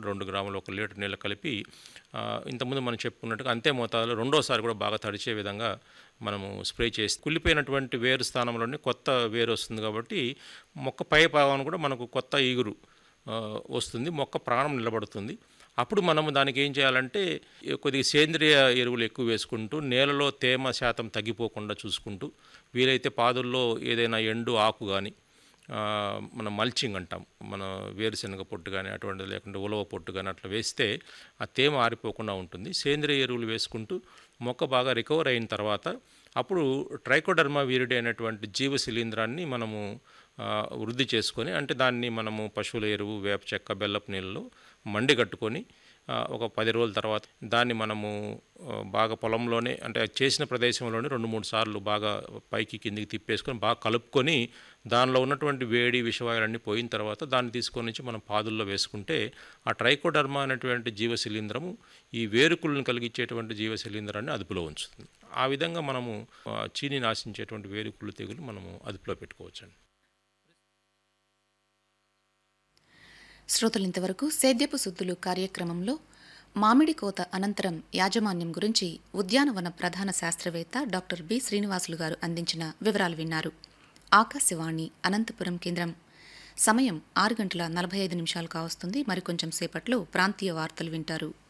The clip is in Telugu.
రెండు గ్రాములు ఒక లీటర్ నీళ్ళు కలిపి ఆ, ఇంతకుముందు మనం చెప్పుకున్నట్టుగా అంతే మోతాదులో రెండోసారి కూడా బాగా తడిచే విధంగా మనము స్ప్రే చేసి కుళ్ళిపోయినటువంటి వేరు స్థానంలోనే కొత్త వేరు వస్తుంది కాబట్టి మొక్క పై భాగం కూడా మనకు కొత్త ఈగురు ఆ, వస్తుంది మొక్క ప్రాణం నిలబడుతుంది అప్పుడు మనము దానికి ఏం చేయాలంటే కొద్దిగా సేంద్రియ ఎరువులు ఎక్కువ వేసుకుంటూ నేలలో తేమ శాతం తగ్గిపోకుండా చూసుకుంటూ వీలైతే పాదుల్లో ఏదైనా ఎండు ఆకు కానీ మన మల్చింగ్ అంటాం మన వేరుశనగ పొట్టు కానీ అటువంటిది లేకుంటే ఉలవ పొట్టు కానీ అట్లా వేస్తే ఆ తేమ ఆరిపోకుండా ఉంటుంది సేంద్రియ ఎరువులు వేసుకుంటూ మొక్క బాగా రికవర్ అయిన తర్వాత అప్పుడు ట్రైకోడర్మా వీరిడి అనేటువంటి జీవ శిలీంధ్రాన్ని మనము ఆ, వృద్ధి చేసుకొని అంటే దాన్ని మనము పశువుల ఎరువు వేప చెక్క బెల్లపు నీళ్ళలో మండి కట్టుకొని ఆ, ఒక పది రోజుల తర్వాత దాన్ని మనము ఆ, బాగా పొలంలోనే అంటే చేసిన ప్రదేశంలోనే రెండు మూడు సార్లు బాగా పైకి కిందికి తిప్పేసుకొని బాగా కలుపుకొని దానిలో ఉన్నటువంటి వేడి విషవాయులన్నీ పోయిన తర్వాత దాన్ని తీసుకొని వచ్చి మనం పాదుల్లో వేసుకుంటే ఆ ట్రైకోడర్మా అనేటువంటి జీవ శిలీంధ్రము ఈ వేరుకులను కలిగించేటువంటి జీవ శిలీంధ్రాన్ని అదుపులో ఉంచుతుంది ఆ విధంగా మనము ఆ, చీని నాశించేటువంటి వేరుకుళ్ళు తెగులు మనము అదుపులో పెట్టుకోవచ్చండి శ్రోతలు ఇంతవరకు సేద్యపు సుద్దులు కార్యక్రమంలో మామిడి కోత అనంతరం యాజమాన్యం గురించి ఉద్యానవన ప్రధాన శాస్త్రవేత్త డాక్టర్ బి శ్రీనివాసులు గారు అందించిన వివరాలు విన్నారు ఆకాశవాణి అనంతపురం కేంద్రం సమయం ఆరు గంటల నలభై ఐదు నిమిషాలు కావస్తుంది మరికొంచెం సేపట్లో ప్రాంతీయ వార్తలు వింటారు